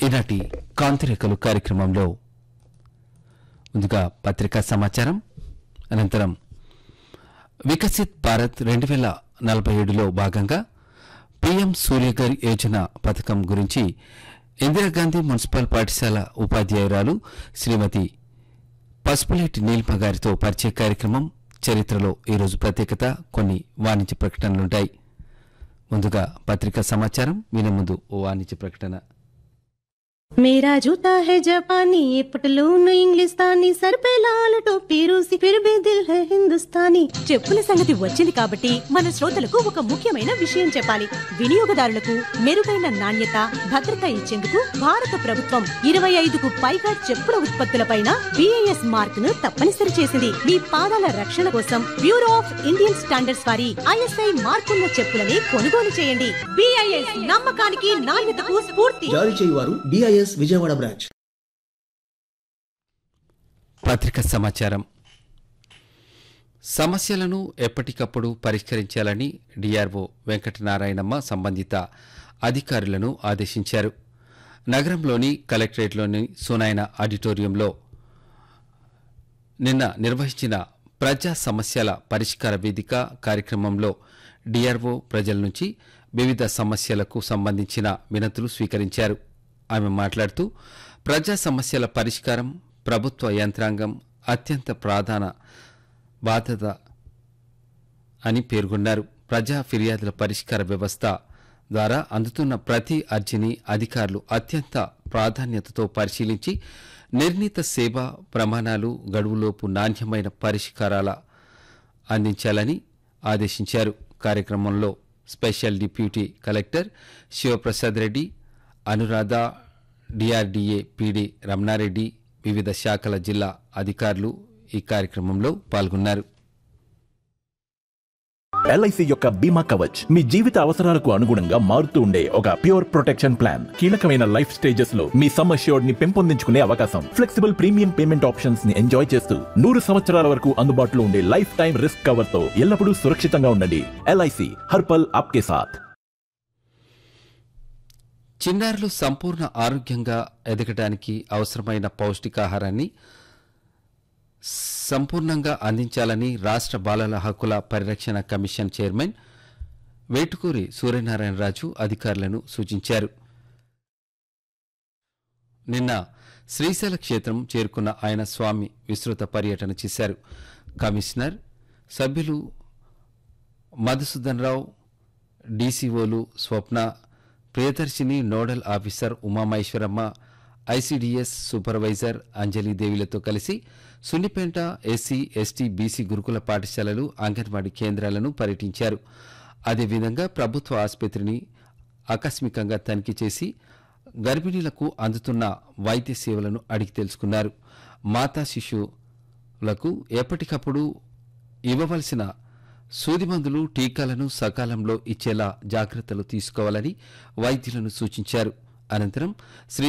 ఈనాటి కాంతిరేఖలు కార్యక్రమంలో ముందుగా పత్రికా సమాచారం అనంతరం వికసిత్ భారత్ రెండు వేల నలభై ఏడులో భాగంగా పీఎం సూర్యఘర్ యోజన పథకం గురించి ఇందిరాగాంధీ మున్సిపల్ పాఠశాల ఉపాధ్యాయురాలు శ్రీమతి పసుపులేటి నీలిమ గారితో పరిచయ కార్యక్రమం చరిత్రలో ఈరోజు ప్రత్యేకత కొన్ని వాణిజ్య ప్రకటనలుంటాయి ముందుగా పత్రికా సమాచారం వినే ముందు ఓ వాణిజ్య ప్రకటన मेरा जूता है जापानी ये पटलून इंग्लिस्तानी सर पे लाल टोपी रूसी फिर भी दिल है हिंदुस्तानी చెప్పుల సంగతి వచ్చింది కాబట్టి మన శ్రోతలకు ఒక ముఖ్యమైన విషయం చెప్పాలి వినియోగదారులకు మెరుగైన నాణ్యత భద్రత ఇచ్చేందుకు భారత ప్రభుత్వం ఇరవై ఐదుకు పైగా చెప్పుల ఉత్పత్తులపైన బిఐఎస్ మార్క్ ను తప్పనిసరి చేసింది మీ పాదాల రక్షణ కోసం బ్యూరో ఆఫ్ ఇండియన్ స్టాండర్డ్స్ వారి ఐఎస్ఐ మార్కున్న చెప్పులని కొనుగోలు చేయండి బిఐఎస్ నమ్మకానికి నాణ్యతకు స్ఫూర్తి జారీ చేయువారు డిఐఎస్ విజయవాడ బ్రాంచ్ పత్రికా సమాచారం సమస్యలను ఎప్పటికప్పుడు పరిష్కరించాలని డిఆర్ఓ వెంకటనారాయణమ్మ సంబంధిత అధికారులను ఆదేశించారు నగరంలోని కలెక్టరేట్లోని సునాయన ఆడిటోరియంలో నిన్న నిర్వహించిన ప్రజా సమస్యల పరిష్కార వేదిక కార్యక్రమంలో డిఆర్ఓ ప్రజల నుంచి వివిధ సమస్యలకు సంబంధించిన వినతులు స్వీకరించారు ఆమె మాట్లాడుతూ ప్రజా సమస్యల పరిష్కారం ప్రభుత్వ యంత్రాంగం అత్యంత ప్రాధాన బాధ్యత అని పేర్కొన్నారు ప్రజా ఫిర్యాదుల పరిష్కార వ్యవస్థ ద్వారా అందుతున్న ప్రతి అర్జీని అధికారులు అత్యంత ప్రాధాన్యతతో పరిశీలించి నిర్ణీత సేవా ప్రమాణాలు గడువులోపు నాణ్యమైన పరిష్కారాల అందించాలని ఆదేశించారు కార్యక్రమంలో special deputy collector Sivaprasad Reddy Anuradha DRDA PD Ramanareddy వివిధ శాఖల జిల్లా అధికారులు ఈ కార్యక్రమంలో పాల్గొన్నారు ఎల్ఐసి యొక్క బీమా కవచ్ మీ జీవిత అవసరాలకు అనుగుణంగా మారుతూ ఉండే ఒక ప్యూర్ ప్రొటెక్షన్ ప్లాన్ కీలకమైన లైఫ్ స్టేజెస్ లో మీ సమ్ అష్యూర్డ్ ని పెంపొందించుకునే అవకాశం ఫ్లెక్సిబుల్ ప్రీమియం పేమెంట్ ఆప్షన్స్ ని ఎంజాయ్ చేస్తూ నూరు సంవత్సరాల వరకు అందుబాటులో ఉండే లైఫ్ టైం రిస్క్ కవర్ తో ఎల్లప్పుడూ సురక్షితంగా ఉండండి ఎల్ఐసి హర్పల్ ఆప్కే సాథ్ చిన్నారులు సంపూర్ణ ఆరోగ్యంగా ఎదగడానికి అవసరమైన పౌష్టికాహారాన్ని సంపూర్ణంగా అందించాలని రాష్ట్ర బాలల హక్కుల పరిరక్షణ కమిషన్ చైర్మన్ వేటుకూరి సూర్యనారాయణరాజు అధికారులను సూచించారు నిన్న శ్రీశైల క్షేత్రం చేరుకున్న ఆయన స్వామి విస్తృత పర్యటన చేశారు కమిషనర్ సభ్యులు మధుసూదన్ రావు డీసీఓలు Swapna Priyadarshini nodal officer Umamaheswaramma ICDS supervisor Anjali దేవిలతో కలిసి సున్నిపేంట ఎస్సీ ఎస్టీ బీసీ గురుకుల పాఠశాలలు అంగన్వాడీ కేంద్రాలను పర్యటించారు అదేవిధంగా ప్రభుత్వ ఆసుపత్రిని ఆకస్మికంగా తనిఖీ చేసి గర్భిణీలకు అందుతున్న వైద్య సేవలను అడిగి తెలుసుకున్నారు మాతా శిశువులకు ఎప్పటికప్పుడు ఇవ్వవలసిన సూదిమందులు టీకాలను సకాలంలో ఇచ్చేలా జాగ్రత్తలు తీసుకోవాలని వైద్యులను సూచించారు అనంతరం శ్రీ